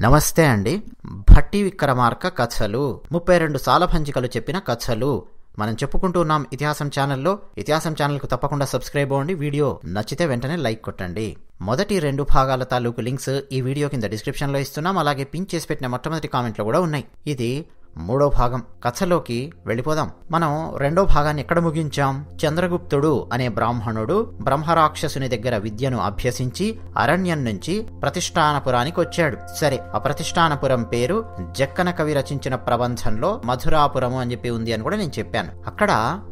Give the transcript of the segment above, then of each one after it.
నమస్తే అండి భట్టి విక్రమార్క కథలు ముప్పై రెండు సాలభంజికలు చెప్పిన కథలు మనం చెప్పుకుంటూ ఉన్నాం ఇతిహాసం ఛానల్లో ఇతిహాసం ఛానల్కు తప్పకుండా సబ్స్క్రైబ్ అవ్వండి వీడియో నచ్చితే వెంటనే లైక్ కొట్టండి మొదటి రెండు భాగాల తాలూకు లింక్స్ ఈ వీడియో కింద డిస్క్రిప్షన్లో ఇస్తున్నాం అలాగే పిన్ చేసి పెట్టిన మొట్టమొదటి కామెంట్లో కూడా ఉన్నాయి ఇది మూడో భాగం కథలోకి వెళ్ళిపోదాం మనం రెండో భాగాన్ని ఎక్కడ ముగించాం చంద్రగుప్తుడు అనే బ్రాహ్మణుడు బ్రహ్మరాక్షసుని దగ్గర విద్యను అభ్యసించి అరణ్యం నుంచి ప్రతిష్టానపురానికి వచ్చాడు సరే ఆ ప్రతిష్టానపురం పేరు జక్కన కవి రచించిన ప్రబంధంలో మధురాపురము అని చెప్పి ఉంది అని కూడా నేను చెప్పాను అక్కడ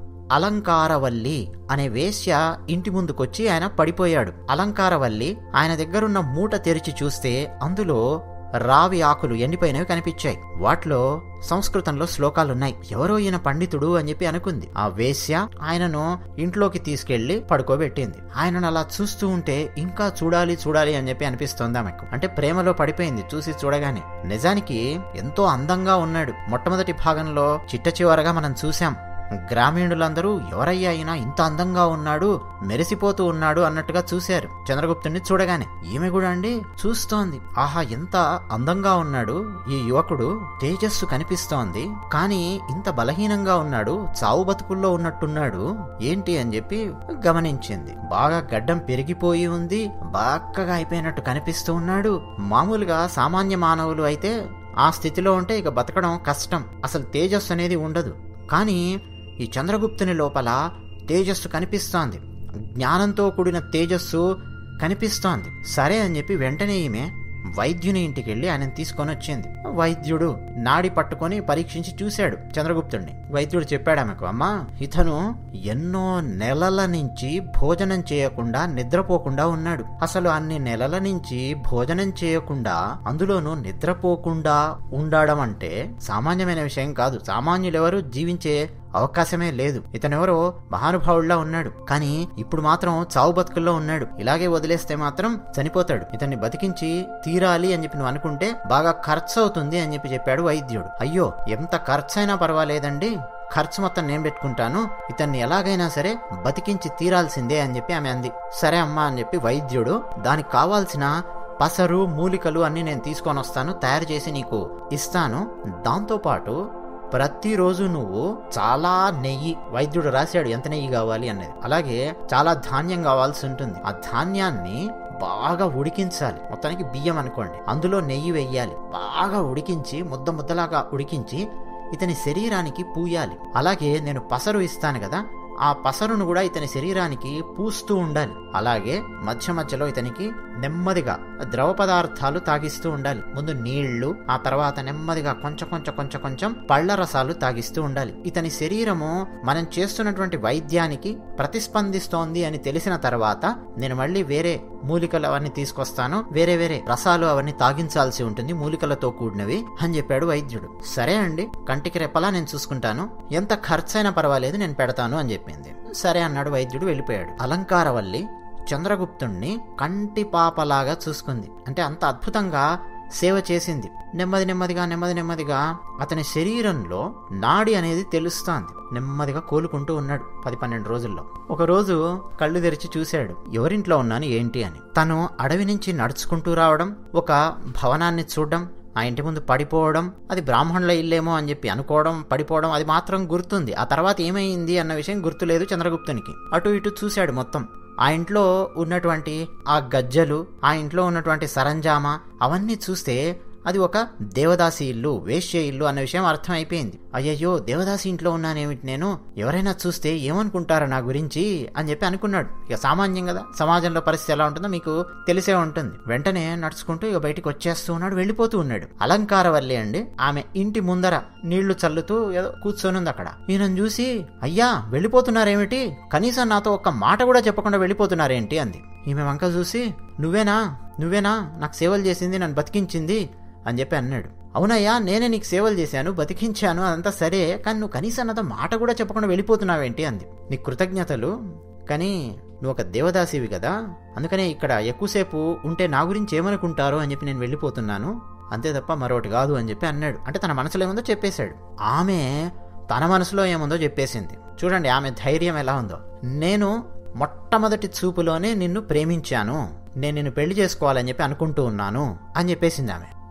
అలంకారవల్లి అనే వేశ్య ఇంటి ముందుకొచ్చి ఆయన పడిపోయాడు అలంకారవల్లి ఆయన దగ్గరున్న మూట తెరిచి చూస్తే అందులో రావి ఆకులు ఎండిపోయినవి కనిపించాయి వాటిలో సంస్కృతంలో శ్లోకాలున్నాయి ఎవరో ఈయన పండితుడు అని చెప్పి అనుకుంది ఆ వేశ్య ఆయనను ఇంట్లోకి తీసుకెళ్లి పడుకోబెట్టింది ఆయనను అలా చూస్తూ ఉంటే ఇంకా చూడాలి చూడాలి అని చెప్పి అనిపిస్తోంది ఆమెకు అంటే ప్రేమలో పడిపోయింది చూసి చూడగానే నిజానికి ఎంతో అందంగా ఉన్నాడు మొట్టమొదటి భాగంలో చిట్ట చివరగా మనం చూసాం గ్రామీణులందరూ ఎవరయ్యా అయినా ఇంత అందంగా ఉన్నాడు మెరిసిపోతూ ఉన్నాడు అన్నట్టుగా చూశారు చంద్రగుప్తుని చూడగానే ఈమె కూడా అండి చూస్తోంది ఆహా ఎంత అందంగా ఉన్నాడు ఈ యువకుడు తేజస్సు కనిపిస్తోంది కానీ ఇంత బలహీనంగా ఉన్నాడు చావు బతుకుల్లో ఉన్నట్టున్నాడు ఏంటి అని చెప్పి గమనించింది బాగా గడ్డం పెరిగిపోయి ఉంది బాక్కగా అయిపోయినట్టు కనిపిస్తూ ఉన్నాడు మామూలుగా సామాన్య మానవులు అయితే ఆ స్థితిలో ఉంటే ఇక బతకడం కష్టం అసలు తేజస్సు అనేది ఉండదు కానీ ఈ చంద్రగుప్తుని లోపల తేజస్సు కనిపిస్తోంది జ్ఞానంతో కూడిన తేజస్సు కనిపిస్తోంది సరే అని చెప్పి వెంటనే ఈమె వైద్యుని ఇంటికి వెళ్ళి ఆయన తీసుకొని వచ్చింది వైద్యుడు నాడి పట్టుకొని పరీక్షించి చూశాడు చంద్రగుప్తుడిని వైద్యుడు చెప్పాడు ఆమెకు అమ్మా ఇతను ఎన్నో నెలల నుంచి భోజనం చేయకుండా నిద్రపోకుండా ఉన్నాడు అసలు అన్ని నెలల నుంచి భోజనం చేయకుండా అందులోనూ నిద్రపోకుండా ఉండడం అంటే సామాన్యమైన విషయం కాదు సామాన్యులెవరు జీవించే అవకాశమే లేదు ఇతనెవరో మహానుభావుల్లా ఉన్నాడు కానీ ఇప్పుడు మాత్రం చావు బతుకుల్లో ఉన్నాడు ఇలాగే వదిలేస్తే మాత్రం చనిపోతాడు ఇతన్ని బతికించి తీరాలి అని చెప్పి నువ్వు అనుకుంటే బాగా ఖర్చు అవుతుంది అని చెప్పి చెప్పాడు వైద్యుడు అయ్యో ఎంత ఖర్చు అయినా పర్వాలేదండి ఖర్చు మొత్తం నేను పెట్టుకుంటాను ఇతన్ని ఎలాగైనా సరే బతికించి తీరాల్సిందే అని చెప్పి ఆమె అంది సరే అమ్మా అని చెప్పి వైద్యుడు దానికి కావాల్సిన పసరు మూలికలు అన్ని నేను తీసుకొని వస్తాను తయారు చేసి నీకు ఇస్తాను దాంతోపాటు ప్రతిరోజు నువ్వు చాలా నెయ్యి వైద్యుడు రాశాడు ఎంత నెయ్యి కావాలి అనేది అలాగే చాలా ధాన్యం కావాల్సి ఉంటుంది ఆ ధాన్యాన్ని బాగా ఉడికించాలి మొత్తానికి బియ్యం అనుకోండి అందులో నెయ్యి వెయ్యాలి బాగా ఉడికించి ముద్ద ముద్దలాగా ఉడికించి ఇతని శరీరానికి పూయాలి అలాగే నేను పసరు ఇస్తాను కదా ఆ పసరును కూడా ఇతని శరీరానికి పూస్తూ ఉండాలి అలాగే మధ్య మధ్యలో ఇతనికి నెమ్మదిగా ద్రవ పదార్థాలు తాగిస్తూ ఉండాలి ముందు నీళ్లు ఆ తర్వాత నెమ్మదిగా కొంచెం కొంచెం కొంచెం కొంచెం పళ్ల రసాలు తాగిస్తూ ఉండాలి ఇతని శరీరము మనం చేస్తున్నటువంటి వైద్యానికి ప్రతిస్పందిస్తోంది అని తెలిసిన తర్వాత నేను మళ్ళీ వేరే మూలికలు అవన్నీ తీసుకొస్తాను వేరే వేరే రసాలు అవన్నీ తాగించాల్సి ఉంటుంది మూలికలతో కూడినవి అని చెప్పాడు వైద్యుడు సరే అండి కంటికి రెప్పలా నేను చూసుకుంటాను ఎంత ఖర్చైనా పర్వాలేదు నేను పెడతాను అని చెప్పింది సరే అన్నాడు వైద్యుడు వెళ్ళిపోయాడు అలంకారవల్లి చంద్రగుప్తుణ్ణి కంటి పాపలాగా చూసుకుంది అంటే అంత అద్భుతంగా సేవ చేసింది నెమ్మది నెమ్మదిగా నెమ్మది నెమ్మదిగా అతని శరీరంలో నాడి అనేది తెలుస్తోంది నెమ్మదిగా కోలుకుంటూ ఉన్నాడు పది పన్నెండు రోజుల్లో ఒక రోజు కళ్ళు తెరిచి చూశాడు ఎవరింట్లో ఉన్నాను ఏంటి అని తను అడవి నుంచి నడుచుకుంటూ రావడం ఒక భవనాన్ని చూడడం ఆ ఇంటి ముందు పడిపోవడం అది బ్రాహ్మణుల ఇల్లేమో అని చెప్పి అనుకోవడం పడిపోవడం అది మాత్రం గుర్తుంది ఆ తర్వాత ఏమైంది అన్న విషయం గుర్తులేదు చంద్రగుప్తునికి అటు ఇటు చూశాడు మొత్తం ఆ ఇంట్లో ఉన్నటువంటి ఆ గజ్జలు ఆ ఇంట్లో ఉన్నటువంటి సరంజామా అవన్నీ చూస్తే అది ఒక దేవదాసి ఇల్లు వేశ్య ఇల్లు అన్న విషయం అర్థమైపోయింది అయ్యయ్యో దేవదాసి ఇంట్లో ఉన్నానేమిటి నేను ఎవరైనా చూస్తే ఏమనుకుంటారో నా గురించి అని చెప్పి అనుకున్నాడు ఇక సామాన్యం కదా సమాజంలో పరిస్థితి ఎలా ఉంటుందో మీకు తెలిసే ఉంటుంది వెంటనే నడుచుకుంటూ ఇక బయటికి వచ్చేస్తూ ఉన్నాడు వెళ్ళిపోతూ ఉన్నాడు అలంకార వల్లే అండి ఆమె ఇంటి ముందర నీళ్లు చల్లుతూ ఏదో కూర్చొని ఉంది అక్కడ ఈయనను చూసి అయ్యా వెళ్ళిపోతున్నారేమిటి కనీసం నాతో ఒక్క మాట కూడా చెప్పకుండా వెళ్ళిపోతున్నారేంటి అంది ఈమె వంక చూసి నువ్వేనా నువ్వేనా నాకు సేవలు చేసింది నన్ను బతికించింది అని చెప్పి అన్నాడు అవునయ్యా నేనే నీకు సేవలు చేశాను బతికించాను అదంతా సరే కానీ నువ్వు కనీసం నాతో మాట కూడా చెప్పకుండా వెళ్ళిపోతున్నావేంటి అంది నీ కృతజ్ఞతలు కానీ నువ్వు ఒక దేవదాసివి కదా అందుకనే ఇక్కడ ఎక్కువసేపు ఉంటే నా గురించి ఏమనుకుంటారో అని చెప్పి నేను వెళ్ళిపోతున్నాను అంతే తప్ప మరొకటి కాదు అని చెప్పి అన్నాడు అంటే తన మనసులో ఏముందో చెప్పేశాడు ఆమె తన మనసులో ఏముందో చెప్పేసింది చూడండి ఆమె ధైర్యం ఎలా ఉందో నేను మొట్టమొదటి చూపులోనే నిన్ను ప్రేమించాను నేను నిన్ను పెళ్లి చేసుకోవాలని చెప్పి అనుకుంటూ ఉన్నాను అని చెప్పేసింది ఆమె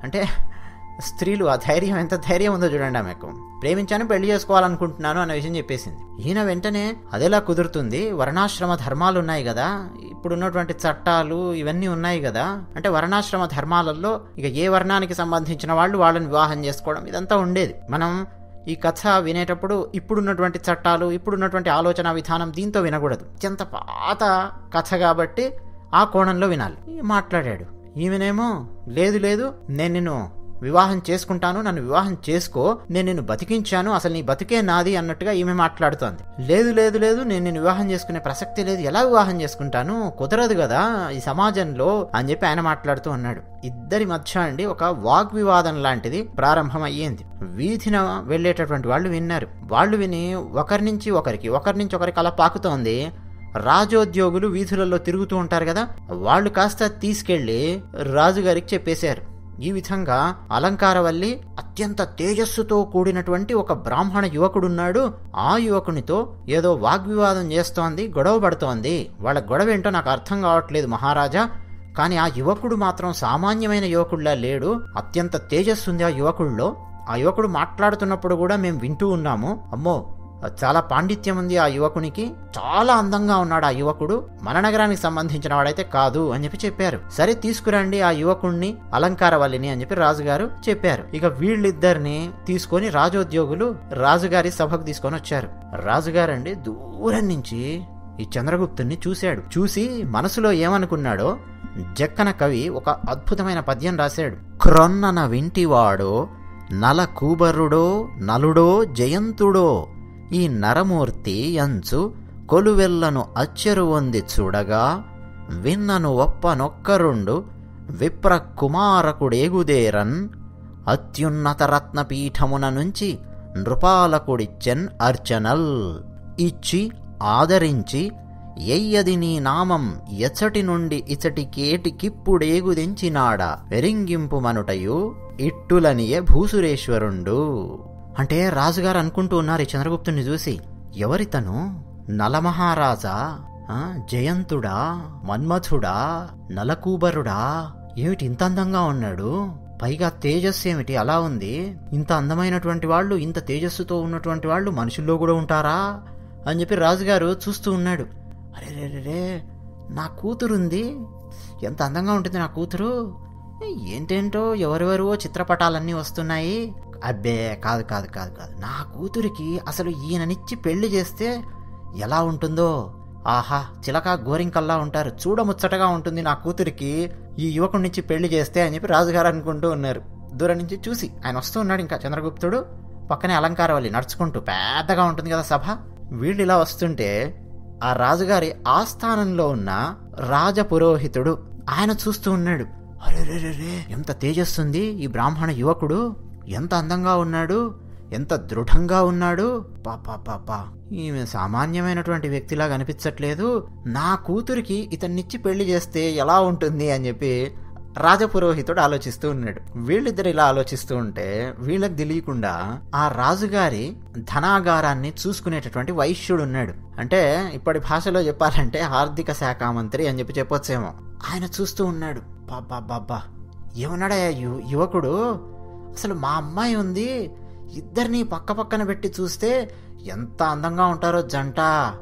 అంటే స్త్రీలు ఆ ధైర్యం ఎంత ధైర్యం ఉందో చూడండి ఆమెకు ప్రేమించాను పెళ్లి చేసుకోవాలనుకుంటున్నాను అనే విషయం చెప్పేసింది ఈయన వెంటనే అదేలా కుదురుతుంది వర్ణాశ్రమ ధర్మాలు ఉన్నాయి కదా ఇప్పుడు ఉన్నటువంటి చట్టాలు ఇవన్నీ ఉన్నాయి కదా అంటే వర్ణాశ్రమ ధర్మాలలో ఇక ఏ వర్ణానికి సంబంధించిన వాళ్ళు వాళ్ళని వివాహం చేసుకోవడం ఇదంతా ఉండేది మనం ఈ కథ వినేటప్పుడు ఇప్పుడున్నటువంటి చట్టాలు ఇప్పుడున్నటువంటి ఆలోచన విధానం దీంతో వినకూడదు అత్యంత పాత కథ కాబట్టి ఆ కోణంలో వినాలి మాట్లాడాడు ఈమెనేమో లేదు లేదు నేను నిన్ను వివాహం చేసుకుంటాను నన్ను వివాహం చేసుకో నేను నిన్ను బతికించాను అసలు నీ బతికే నాది అన్నట్టుగా ఈమె మాట్లాడుతోంది లేదు లేదు లేదు నేను నిన్ను వివాహం చేసుకునే ప్రసక్తి లేదు ఎలా వివాహం చేసుకుంటాను కుదరదు కదా ఈ సమాజంలో అని చెప్పి ఆయన మాట్లాడుతూ అన్నాడు ఇద్దరి మధ్య అండి ఒక వాగ్వివాదం లాంటిది ప్రారంభం అయ్యింది వీధిన వెళ్ళేటటువంటి వాళ్ళు విన్నారు వాళ్ళు విని ఒకరి నుంచి ఒకరికి ఒకరి నుంచి ఒకరికి అలా పాకుతోంది రాజోద్యోగులు వీధులలో తిరుగుతూ ఉంటారు కదా వాళ్ళు కాస్త తీసుకెళ్లి రాజుగారికి చెప్పేశారు ఈ విధంగా అలంకారవల్లి అత్యంత తేజస్సుతో కూడినటువంటి ఒక బ్రాహ్మణ యువకుడున్నాడు ఆ యువకునితో ఏదో వాగ్వివాదం చేస్తోంది గొడవ పడుతోంది వాళ్ళ గొడవ ఏంటో నాకు అర్థం కావట్లేదు మహారాజా కానీ ఆ యువకుడు మాత్రం సామాన్యమైన యువకుడిలా లేడు అత్యంత తేజస్సు ఉంది ఆ యువకుడిలో ఆ యువకుడు మాట్లాడుతున్నప్పుడు కూడా మేము వింటూ ఉన్నాము అమ్మో చాలా పాండిత్యం ఉంది ఆ యువకునికి చాలా అందంగా ఉన్నాడు ఆ యువకుడు మన నగరానికి సంబంధించిన వాడైతే కాదు అని చెప్పి చెప్పారు సరే తీసుకురండి ఆ యువకుణ్ణి అలంకారవల్లిని అని చెప్పి రాజుగారు చెప్పారు ఇక వీళ్ళిద్దరిని తీసుకొని రాజోద్యోగులు రాజుగారి సభకు తీసుకొని వచ్చారు రాజుగారండి దూరం నుంచి ఈ చంద్రగుప్తుని చూశాడు చూసి మనసులో ఏమనుకున్నాడో జక్కన కవి ఒక అద్భుతమైన పద్యం రాశాడు క్రొన్నన వింటివాడో నల కూబరుడో నలుడో జయంతుడో ఈ నరమూర్తి అంచు కొలువెల్లను అచ్చెరు వంది చూడగా విన్నను ఒప్పనొక్కరుండు విప్ర కుమారకుడేగుదేరన్ అత్యున్నత రత్నపీఠమున నుంచి నృపాలకుడిచ్చెన్ అర్చనల్ ఇచ్చి ఆదరించి ఎయ్యది నీ నామం ఎచ్చటి నుండి ఇచటి కేటికిప్పుడేగుదెంచినాడ వెరింగింపు మనుటయు ఇట్టులనియే భూసురేశ్వరుండు అంటే రాజుగారు అనుకుంటూ ఉన్నారు ఈ చంద్రగుప్తుని చూసి ఎవరితను నలమహారాజా జయంతుడా మన్మథుడా నలకూబరుడా ఏమిటి ఇంత అందంగా ఉన్నాడు పైగా తేజస్సు ఏమిటి అలా ఉంది ఇంత అందమైనటువంటి వాళ్ళు ఇంత తేజస్సుతో ఉన్నటువంటి వాళ్ళు మనుషుల్లో కూడా ఉంటారా అని చెప్పి రాజుగారు చూస్తూ ఉన్నాడు అరే రే రే నా కూతురుంది ఎంత అందంగా ఉంటుంది నా కూతురు ఏంటేంటో ఎవరెవరో చిత్రపటాలన్నీ వస్తున్నాయి అబ్బే కాదు కాదు కాదు కాదు నా కూతురికి అసలు ఈయననిచ్చి పెళ్లి చేస్తే ఎలా ఉంటుందో ఆహా చిలక గోరింకల్లా ఉంటారు చూడముచ్చటగా ఉంటుంది నా కూతురికి ఈ యువకుడినిచ్చి పెళ్లి చేస్తే అని చెప్పి రాజుగారు అనుకుంటూ ఉన్నారు దూరం నుంచి చూసి ఆయన వస్తూ ఉన్నాడు ఇంకా చంద్రగుప్తుడు పక్కనే అలంకారవల్లి నడుచుకుంటూ పెద్దగా ఉంటుంది కదా సభ వీళ్ళు ఇలా వస్తుంటే ఆ రాజుగారి ఆస్థానంలో ఉన్న రాజపురోహితుడు ఆయన చూస్తూ ఉన్నాడు అరే రే రే ఎంత తేజస్సుంది ఈ బ్రాహ్మణ యువకుడు ఎంత అందంగా ఉన్నాడు ఎంత దృఢంగా ఉన్నాడు పాపా పాపా ఈమె సామాన్యమైనటువంటి వ్యక్తిలా కనిపించట్లేదు నా కూతురికి ఇతన్నిచ్చి పెళ్లి చేస్తే ఎలా ఉంటుంది అని చెప్పి రాజపురోహితుడు ఆలోచిస్తూ ఉన్నాడు వీళ్ళిద్దరు ఇలా ఆలోచిస్తూ ఉంటే వీళ్ళకి తెలియకుండా ఆ రాజుగారి ధనాగారాన్ని చూసుకునేటటువంటి వైశ్యుడు ఉన్నాడు అంటే ఇప్పటి భాషలో చెప్పాలంటే ఆర్థిక శాఖ మంత్రి అని చెప్పి చెప్పొచ్చేమో ఆయన చూస్తూ ఉన్నాడు బాబా బాబా ఏమన్నాడా యువకుడు అసలు మా అమ్మాయి ఉంది ఇద్దరిని పక్క పక్కన పెట్టి చూస్తే ఎంత అందంగా ఉంటారో జంట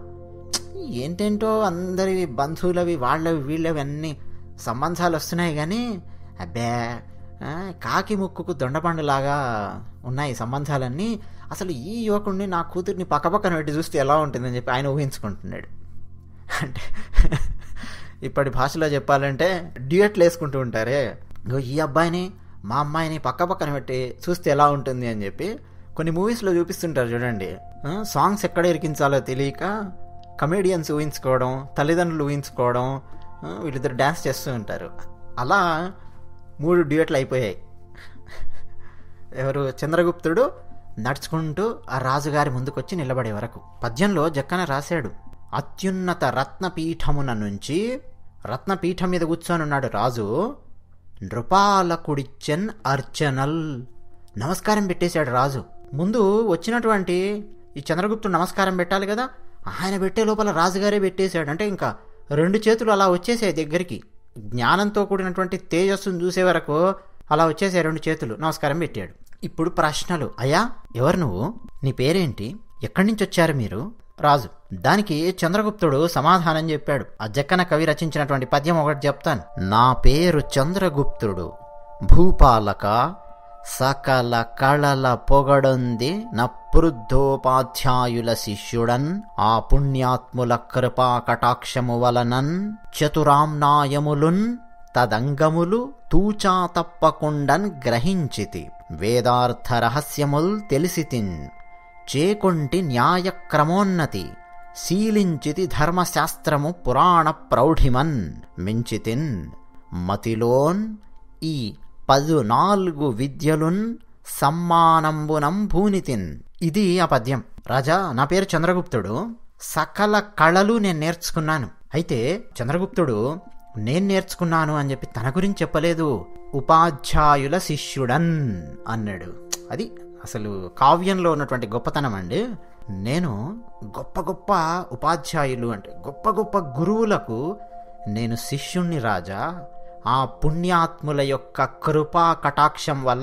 ఏంటేంటో అందరి బంధువులవి వాళ్ళవి వీళ్ళవి అన్ని సంబంధాలు వస్తున్నాయి కానీ అబ్బే కాకి ముక్కుకు దొండపండులాగా ఉన్నాయి సంబంధాలన్నీ అసలు ఈ యువకుడిని నా కూతుర్ని పక్కపక్కన పెట్టి చూస్తే ఎలా ఉంటుందని చెప్పి ఆయన ఊహించుకుంటున్నాడు అంటే ఇప్పటి భాషలో చెప్పాలంటే డ్యూయట్లు వేసుకుంటూ ఉంటారే ఈ అబ్బాయిని మా అమ్మాయిని పక్క పక్కన పెట్టి చూస్తే ఎలా ఉంటుంది అని చెప్పి కొన్ని మూవీస్లో చూపిస్తుంటారు చూడండి సాంగ్స్ ఎక్కడ ఇరికించాలో తెలియక కమేడియన్స్ ఊహించుకోవడం తల్లిదండ్రులు ఊహించుకోవడం వీళ్ళిద్దరు డ్యాన్స్ చేస్తూ ఉంటారు అలా మూడు డ్యూయట్లు అయిపోయాయి ఎవరు చంద్రగుప్తుడు నడుచుకుంటూ ఆ రాజుగారి ముందుకొచ్చి నిలబడే వరకు పద్యంలో జక్కన రాశాడు అత్యున్నత రత్నపీఠమున నుంచి రత్నపీఠం మీద కూర్చొని ఉన్నాడు రాజు నృపాలకుడిచ్చన్ అర్చనల్ నమస్కారం పెట్టేశాడు రాజు ముందు వచ్చినటువంటి ఈ చంద్రగుప్తుడు నమస్కారం పెట్టాలి కదా ఆయన పెట్టే లోపల రాజుగారే పెట్టేశాడు అంటే ఇంకా రెండు చేతులు అలా వచ్చేసాయి దగ్గరికి జ్ఞానంతో కూడినటువంటి తేజస్సును చూసే వరకు అలా వచ్చేసే రెండు చేతులు నమస్కారం పెట్టాడు ఇప్పుడు ప్రశ్నలు అయ్యా ఎవరు నువ్వు నీ పేరేంటి ఎక్కడి నుంచి వచ్చారు మీరు రాజు దానికి చంద్రగుప్తుడు సమాధానం చెప్పాడు ఆ జక్కన కవి రచించినటువంటి పద్యం ఒకటి చెప్తాను నా పేరు చంద్రగుప్తుడు భూపాలక సకల కళల పొగడొంది నపృద్ధోపాధ్యాయుల శిష్యుడన్ ఆ పుణ్యాత్ముల కృపా కటాక్షము వలనన్ చతురామ్నాయములున్ తదంగములు తూచా తప్పకుండన్ గ్రహించితి వేదార్థ రహస్యముల్ తెలిసితిన్ చేకొంటి న్యాయక్రమోన్నతి శీలించితి ధర్మశాస్త్రము పురాణ ప్రౌఢిమన్ మించితిన్ మతిలోన్ ఈ పదునాలుగు విద్యలున్ సమ్మానంబునం భూనితిన్ ఇది ఆ పద్యం రాజా నా పేరు చంద్రగుప్తుడు సకల కళలు నేను నేర్చుకున్నాను అయితే చంద్రగుప్తుడు నేను నేర్చుకున్నాను అని చెప్పి తన గురించి చెప్పలేదు ఉపాధ్యాయుల శిష్యుడన్ అన్నాడు అది అసలు కావ్యంలో ఉన్నటువంటి గొప్పతనం అండి నేను గొప్ప గొప్ప ఉపాధ్యాయులు అంటే గొప్ప గొప్ప గురువులకు నేను శిష్యుణ్ణి రాజా ఆ పుణ్యాత్ముల యొక్క కృపా కటాక్షం వల్ల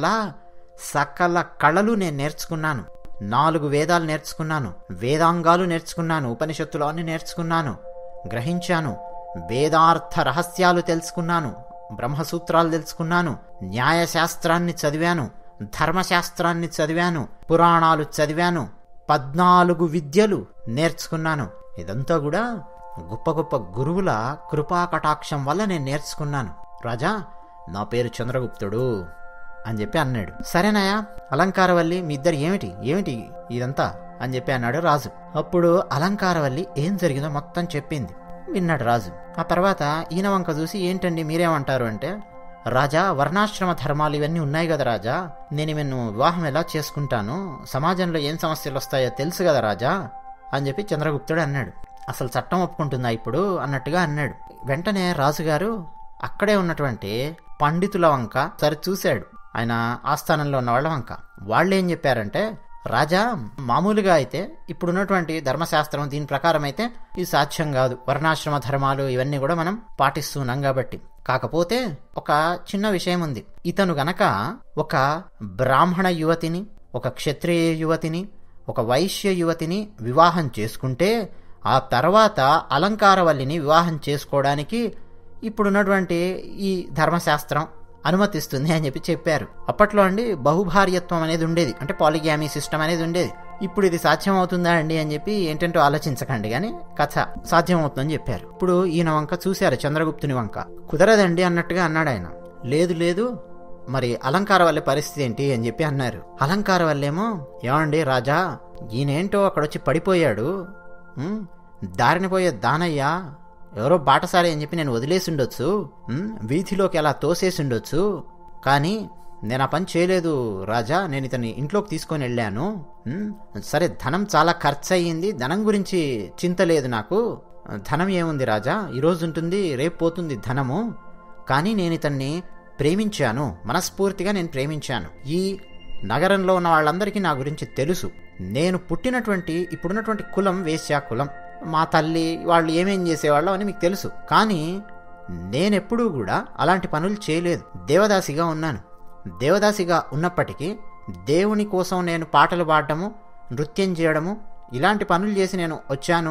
సకల కళలు నేను నేర్చుకున్నాను నాలుగు వేదాలు నేర్చుకున్నాను వేదాంగాలు నేర్చుకున్నాను ఉపనిషత్తులు అన్ని నేర్చుకున్నాను గ్రహించాను వేదార్థ రహస్యాలు తెలుసుకున్నాను బ్రహ్మసూత్రాలు తెలుసుకున్నాను న్యాయశాస్త్రాన్ని చదివాను ధర్మశాస్త్రాన్ని చదివాను పురాణాలు చదివాను పద్నాలుగు విద్యలు నేర్చుకున్నాను ఇదంతా కూడా గొప్ప గొప్ప గురువుల కృపా కటాక్షం వల్ల నేను నేర్చుకున్నాను రాజా నా పేరు చంద్రగుప్తుడు అని చెప్పి అన్నాడు సరేనాయా అలంకారవల్లి మీ ఇద్దరు ఏమిటి ఏమిటి ఇదంతా అని చెప్పి అన్నాడు రాజు అప్పుడు అలంకారవల్లి ఏం జరిగిందో మొత్తం చెప్పింది విన్నాడు రాజు ఆ తర్వాత ఈయన వంక చూసి ఏంటండి మీరేమంటారు అంటే రాజా వర్ణాశ్రమ ధర్మాలు ఇవన్నీ ఉన్నాయి కదా రాజా నేను ఈమెను వివాహం ఎలా చేసుకుంటాను సమాజంలో ఏం సమస్యలు వస్తాయో తెలుసు కదా రాజా అని చెప్పి చంద్రగుప్తుడు అన్నాడు అసలు చట్టం ఒప్పుకుంటుందా ఇప్పుడు అన్నట్టుగా అన్నాడు వెంటనే రాజుగారు అక్కడే ఉన్నటువంటి పండితుల వంక సరి చూశాడు ఆయన ఆస్థానంలో ఉన్న వాళ్ళ వంక వాళ్ళు ఏం చెప్పారంటే రాజా మామూలుగా అయితే ఇప్పుడున్నటువంటి ధర్మశాస్త్రం దీని ప్రకారం అయితే ఇది సాధ్యం కాదు వర్ణాశ్రమ ధర్మాలు ఇవన్నీ కూడా మనం పాటిస్తున్నాం కాబట్టి కాకపోతే ఒక చిన్న విషయం ఉంది ఇతను గనక ఒక బ్రాహ్మణ యువతిని ఒక క్షత్రియ యువతిని ఒక వైశ్య యువతిని వివాహం చేసుకుంటే ఆ తర్వాత అలంకారవల్లిని వివాహం చేసుకోవడానికి ఇప్పుడున్నటువంటి ఈ ధర్మశాస్త్రం అనుమతిస్తుంది అని చెప్పి చెప్పారు అప్పట్లో అండి బహుభార్యత్వం అనేది ఉండేది అంటే పాలిగ్యామీ సిస్టమ్ అనేది ఉండేది ఇప్పుడు ఇది సాధ్యం అవుతుందా అండి అని చెప్పి ఏంటంటో ఆలోచించకండి కానీ కథ సాధ్యం అవుతుందని చెప్పారు ఇప్పుడు ఈయన వంక చూశారు చంద్రగుప్తుని వంక కుదరదండి అన్నట్టుగా అన్నాడు ఆయన లేదు లేదు మరి అలంకార వల్లే పరిస్థితి ఏంటి అని చెప్పి అన్నారు అలంకార వల్లేమో ఏమండి రాజా ఈయనేంటో అక్కడొచ్చి పడిపోయాడు ఉమ్, దారిన పోయే దానయ్య ఎవరో బాటసారి అని చెప్పి నేను వదిలేసి ఉండొచ్చు ఉమ్, వీధిలోకి అలా తోసేసి ఉండొచ్చు కానీ నేను ఆ పని చేయలేదు రాజా నేను ఇతన్ని ఇంట్లోకి తీసుకొని వెళ్ళాను ఉమ్, సరే ధనం చాలా ఖర్చు అయ్యింది ధనం గురించి చింత లేదు నాకు ధనం ఏముంది రాజా ఈరోజు ఉంటుంది రేపు పోతుంది ధనము కానీ నేను ఇతన్ని ప్రేమించాను మనస్ఫూర్తిగా నేను ప్రేమించాను ఈ నగరంలో ఉన్న వాళ్ళందరికీ నా గురించి తెలుసు నేను పుట్టినటువంటి ఇప్పుడున్నటువంటి కులం వేశ్యా కులం మా తల్లి వాళ్ళు ఏమేం చేసేవాళ్ళో అని మీకు తెలుసు కానీ నేనెప్పుడూ కూడా అలాంటి పనులు చేయలేదు దేవదాసిగా ఉన్నాను దేవదాసిగా ఉన్నప్పటికీ దేవుని కోసం నేను పాటలు పాడటము నృత్యం చేయడము ఇలాంటి పనులు చేసి నేను వచ్చాను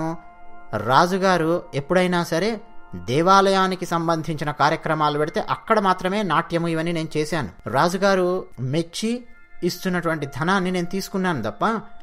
రాజుగారు ఎప్పుడైనా సరే దేవాలయానికి సంబంధించిన కార్యక్రమాలు పెడితే అక్కడ మాత్రమే నాట్యము ఇవన్నీ నేను చేశాను రాజుగారు మెచ్చి ఇస్తున్నటువంటి ధనాన్ని నేను తీసుకున్నాను తప్ప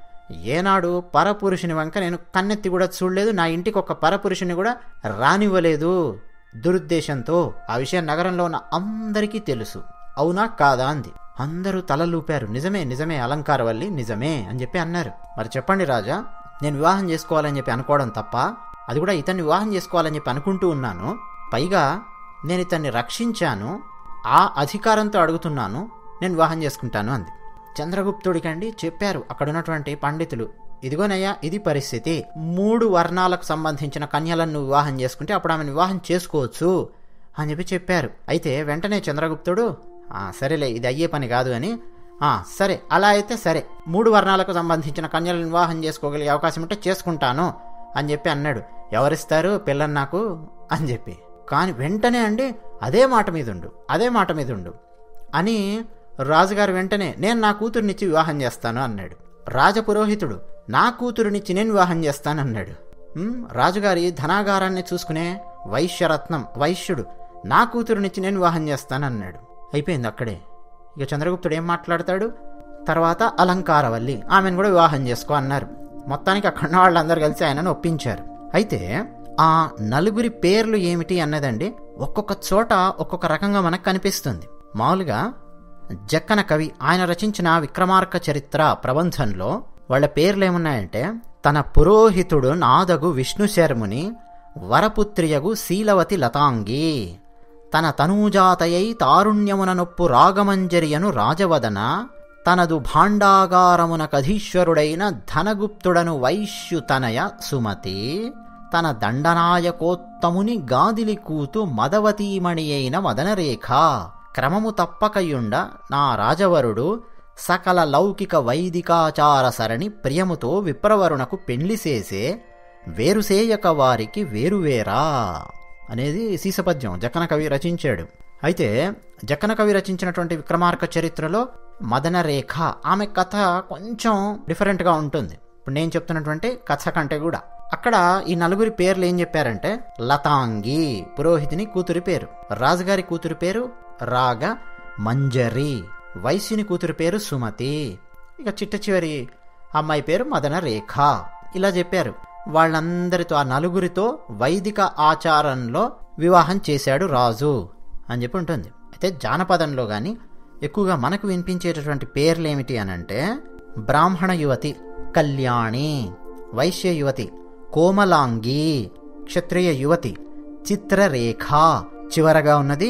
ఏనాడు పరపురుషుని వంక నేను కన్నెత్తి కూడా చూడలేదు నా ఇంటికి ఒక పరపురుషుని కూడా రానివ్వలేదు దురుద్దేశంతో ఆ విషయం నగరంలో ఉన్న అందరికీ తెలుసు అవునా కాదా అంది అందరూ తలలూపారు నిజమే నిజమే అలంకారవల్లి నిజమే అని చెప్పి అన్నారు మరి చెప్పండి రాజా నేను వివాహం చేసుకోవాలని చెప్పి అనుకోవడం తప్ప అది కూడా ఇతన్ని వివాహం చేసుకోవాలని చెప్పి అనుకుంటూ ఉన్నాను పైగా నేను ఇతన్ని రక్షించాను ఆ అధికారంతో అడుగుతున్నాను నేను వివాహం చేసుకుంటాను అంది చంద్రగుప్తుడికండి చెప్పారు అక్కడ ఉన్నటువంటి పండితులు ఇదిగోనయ్యా ఇది పరిస్థితి మూడు వర్ణాలకు సంబంధించిన కన్యలను నువ్వు వివాహం చేసుకుంటే అప్పుడు ఆమెను వివాహం చేసుకోవచ్చు అని చెప్పి చెప్పారు అయితే వెంటనే చంద్రగుప్తుడు "ఆ, సరేలే ఇది అయ్యే పని కాదు అని "ఆ, సరే అలా అయితే సరే మూడు వర్ణాలకు సంబంధించిన కన్యలను వివాహం చేసుకోగలిగే అవకాశం ఉంటే చేసుకుంటాను అని చెప్పి అన్నాడు ఎవరిస్తారు పిల్లని నాకు అని చెప్పి కానీ వెంటనే అండి అదే మాట మీద ఉండు అదే మాట మీద ఉండు అని రాజుగారు వెంటనే నేను నా కూతురునిచ్చి వివాహం చేస్తాను అన్నాడు రాజపురోహితుడు నా కూతురునిచ్చి నేను వివాహం చేస్తానన్నాడు ఉమ్, రాజుగారి ధనాగారాన్ని చూసుకునే వైశ్యరత్నం వైశ్యుడు నా కూతురునిచ్చి నేను వివాహం చేస్తానన్నాడు అయిపోయింది అక్కడే ఇక చంద్రగుప్తుడు ఏం మాట్లాడతాడు తర్వాత అలంకారవల్లి ఆమెను కూడా వివాహం చేసుకో అన్నారు మొత్తానికి అక్కడ ఉన్న వాళ్ళందరూ కలిసి ఆయనను ఒప్పించారు అయితే ఆ నలుగురి పేర్లు ఏమిటి అన్నదండి ఒక్కొక్క చోట ఒక్కొక్క రకంగా మనకు కనిపిస్తుంది మామూలుగా జక్కన కవి ఆయన రచించిన విక్రమార్క చరిత్ర ప్రబంధంలో వాళ్ళ పేర్లు ఏమున్నాయంటే తన పురోహితుడు నాదగు విష్ణు శర్ముని వరపుత్రియగు శీలవతి లతాంగి తన తనూజాతయై తారుణ్యమున నొప్పు రాగమంజరియను రాజవదన తనదు భాండాగారమునకధీశ్వరుడైన ధనగుప్తుడను వైశ్యుతనయ సుమతి తన దండనాయకోత్తముని గాదిలి కూతు మదవతీమణి అయిన మదనరేఖ క్రమము తప్పకయుండ నా రాజవరుడు సకల లౌకిక వైదికాచార సరణి ప్రియముతో విప్రవరునకు పెండ్లి చేసే వేరుసేయక వారికి వేరువేరా అనేది సీసపద్యం జక్కన కవి రచించాడు అయితే జక్కన కవి రచించినటువంటి విక్రమార్క చరిత్రలో మదన రేఖ ఆమె కథ కొంచెం డిఫరెంట్గా ఉంటుంది ఇప్పుడు నేను చెప్తున్నటువంటి కథ కంటే కూడా అక్కడ ఈ నలుగురి పేర్లు ఏం చెప్పారంటే లతాంగి పురోహితిని కూతురి పేరు రాజుగారి కూతురి పేరు రాగ మంజరి వైశ్యుని కూతురి పేరు సుమతి ఇక చిట్ట చివరి అమ్మాయి పేరు మదన రేఖ ఇలా చెప్పారు వాళ్ళందరితో ఆ నలుగురితో వైదిక ఆచారంలో వివాహం చేశాడు రాజు అని చెప్పి ఉంటుంది అయితే జానపదంలో కానీ ఎక్కువగా మనకు వినిపించేటటువంటి పేర్లు ఏమిటి అని అంటే బ్రాహ్మణ యువతి కళ్యాణి వైశ్య యువతి కోమలాంగి క్షత్రియ యువతి చిత్రరేఖ చివరగా ఉన్నది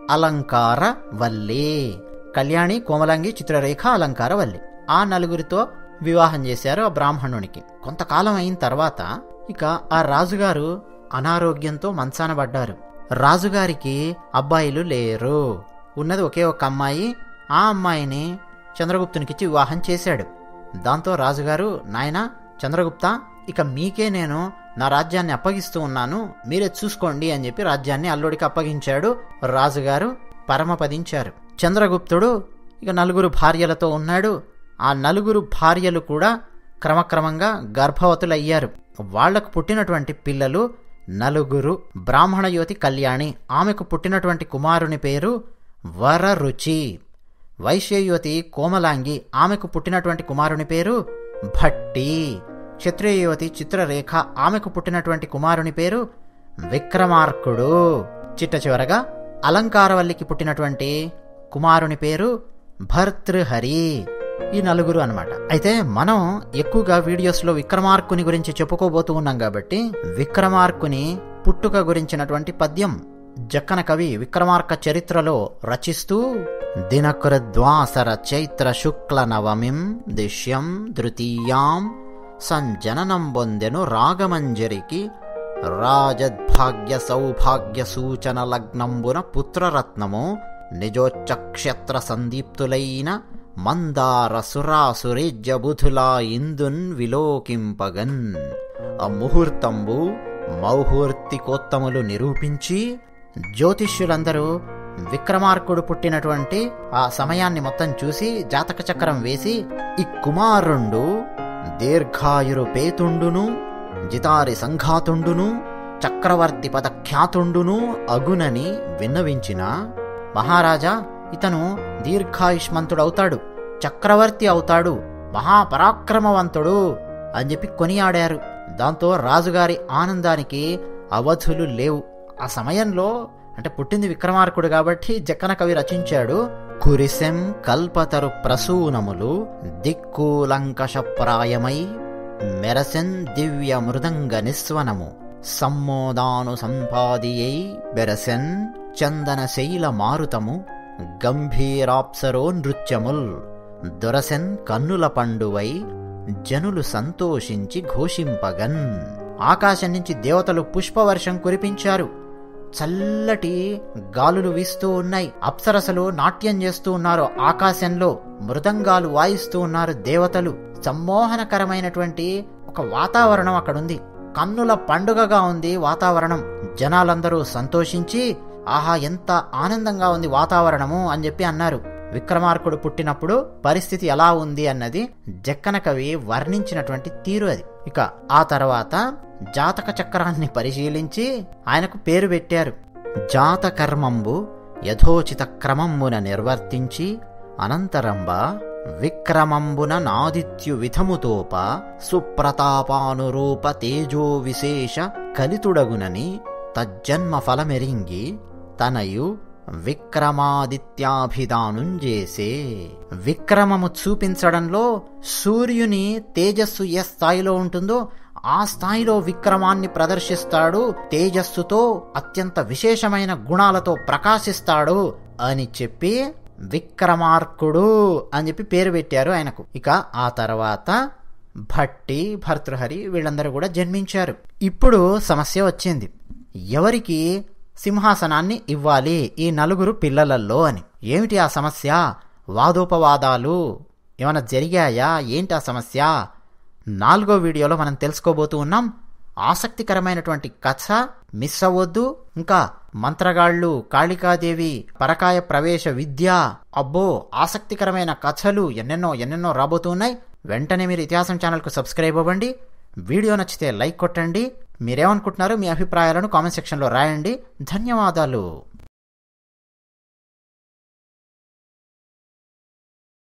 అలంకార వల్లి కళ్యాణి కోమలాంగి చిత్రరేఖ అలంకార వల్లి ఆ నలుగురితో వివాహం చేశారు ఆ బ్రాహ్మణునికి కొంతకాలం అయిన తర్వాత ఇక ఆ రాజుగారు అనారోగ్యంతో మంచాన పడ్డారు రాజుగారికి అబ్బాయిలు లేరు ఉన్నది ఒకే ఒక అమ్మాయి ఆ అమ్మాయిని చంద్రగుప్తునికిచ్చి వివాహం చేశాడు దాంతో రాజుగారు నాయన చంద్రగుప్త ఇక మీకే నేను నా రాజ్యాన్ని అప్పగిస్తూ ఉన్నాను మీరే చూసుకోండి అని చెప్పి రాజ్యాన్ని అల్లుడికి అప్పగించాడు రాజుగారు పరమపదించారు చంద్రగుప్తుడు ఇక నలుగురు భార్యలతో ఉన్నాడు ఆ నలుగురు భార్యలు కూడా క్రమక్రమంగా గర్భవతులయ్యారు వాళ్లకు పుట్టినటువంటి పిల్లలు నలుగురు బ్రాహ్మణ యువతి కళ్యాణి ఆమెకు పుట్టినటువంటి కుమారుని పేరు వరరుచి వైశ్య యువతి కోమలాంగి ఆమెకు పుట్టినటువంటి కుమారుని పేరు భట్టి క్షత్రియ యువతి చిత్రరేఖ ఆమెకు పుట్టినటువంటి కుమారుని పేరు విక్రమార్కుడు చిట్ట చివరగా అలంకారవల్లికి పుట్టినటువంటి కుమారుని పేరు భర్తృహరి ఈ నలుగురు అన్నమాట అయితే మనం ఎక్కువగా వీడియోస్లో విక్రమార్కుని గురించి చెప్పుకోబోతూ ఉన్నాం కాబట్టి విక్రమార్కుని పుట్టుక గురించినటువంటి పద్యం జక్కన కవి విక్రమార్క చరిత్రలో రచిస్తూ దినకృద్వాసర చైత్ర శుక్ల నవమిం దిశ్యం తృతీయాం సంజననం పొందెను రాగమంజరికి రాజద్భాగ్య సౌభాగ్య సూచన లగ్నంబున పుత్రరత్నము నిజోచ్చక్షత్ర సందీప్తులైన మందార సురాసురేజ్య బుధులా ఇందున్ విలోకింపగన్ ఆ ముహూర్తంబు మౌహూర్తికోత్తములు నిరూపించి జ్యోతిష్యులందరూ విక్రమార్కుడు పుట్టినటువంటి ఆ సమయాన్ని మొత్తం చూసి జాతక చక్రం వేసి ఈ కుమారుండు దీర్ఘాయురు పేతుండును జితారి సంఘాతుండును చక్రవర్తి పద ఖ్యాతుండును అగునని విన్నవించిన మహారాజా ఇతను దీర్ఘాయుష్మంతుడవుతాడు చక్రవర్తి అవుతాడు మహాపరాక్రమవంతుడు అని చెప్పి కొనియాడారు దాంతో రాజుగారి ఆనందానికి అవధులు లేవు ఆ సమయంలో అంటే పుట్టింది విక్రమార్కుడు కాబట్టి జక్కన కవి రచించాడు కురిసెం కల్పతరు ప్రసూనములు దిక్కులంకషప్రాయమై మెరసెన్ దివ్య మృదంగ నిస్వనము సమ్మోదాను సంపాదియై బెరసెన్ చందన శైల మారుతము గంభీరాప్సరో నృత్యముల్ దొరసెన్ కన్నుల పండువై జనులు సంతోషించి ఘోషింపగన్ ఆకాశం నుంచి దేవతలు పుష్పవర్షం కురిపించారు చల్లటి గాలులు వీస్తూ ఉన్నాయి అప్సరసలు నాట్యం చేస్తూ ఉన్నారు ఆకాశంలో మృదంగాలు వాయిస్తూ ఉన్నారు దేవతలు సమ్మోహనకరమైనటువంటి ఒక వాతావరణం అక్కడుంది కన్నుల పండుగగా ఉంది వాతావరణం జనాలందరూ సంతోషించి ఆహా ఎంత ఆనందంగా ఉంది వాతావరణము అని చెప్పి అన్నారు విక్రమార్కుడు పుట్టినప్పుడు పరిస్థితి ఎలా ఉంది అన్నది జక్కన కవి వర్ణించినటువంటి తీరు అది ఇక ఆ తర్వాత జాతక చక్రాన్ని పరిశీలించి ఆయనకు పేరు పెట్టారు జాతకర్మంబు యథోచిత క్రమంబున నిర్వర్తించి అనంతరంబ విక్రమంబున నాదిత్యు విధముతోప సుప్రతాపానురూప తేజో విశేష కలితుడగునని తజ్జన్మ ఫలమెరింగి తనయు విక్రమాదిత్యాభిదానుంజేసే విక్రమము చూపించడంలో సూర్యుని తేజస్సు ఏ స్థాయిలో ఉంటుందో ఆ స్థాయిలో విక్రమాన్ని ప్రదర్శిస్తాడు తేజస్సుతో అత్యంత విశేషమైన గుణాలతో ప్రకాశిస్తాడు అని చెప్పి విక్రమార్కుడు అని చెప్పి పేరు పెట్టారు ఆయనకు ఇక ఆ తర్వాత భట్టి భర్తృహరి వీళ్ళందరూ కూడా జన్మించారు ఇప్పుడు సమస్య వచ్చింది ఎవరికి సింహాసనాన్ని ఇవ్వాలి ఈ నలుగురు పిల్లలల్లో అని ఏమిటి ఆ సమస్య వాదోపవాదాలు ఏమైనా జరిగాయా ఏంటి ఆ సమస్య నాలుగో వీడియోలో మనం తెలుసుకోబోతూ ఉన్నాం ఆసక్తికరమైనటువంటి కథ మిస్ అవ్వద్దు ఇంకా మంత్రగాళ్ళు కాళికాదేవి పరకాయ ప్రవేశ విద్య అబ్బో ఆసక్తికరమైన కథలు ఎన్నెన్నో ఎన్నెన్నో రాబోతున్నాయి వెంటనే మీరు ఇతిహాసం ఛానల్కు సబ్స్క్రైబ్ అవ్వండి వీడియో నచ్చితే లైక్ కొట్టండి మీరేమనుకుంటున్నారో మీ అభిప్రాయాలను కామెంట్ సెక్షన్లో రాయండి ధన్యవాదాలు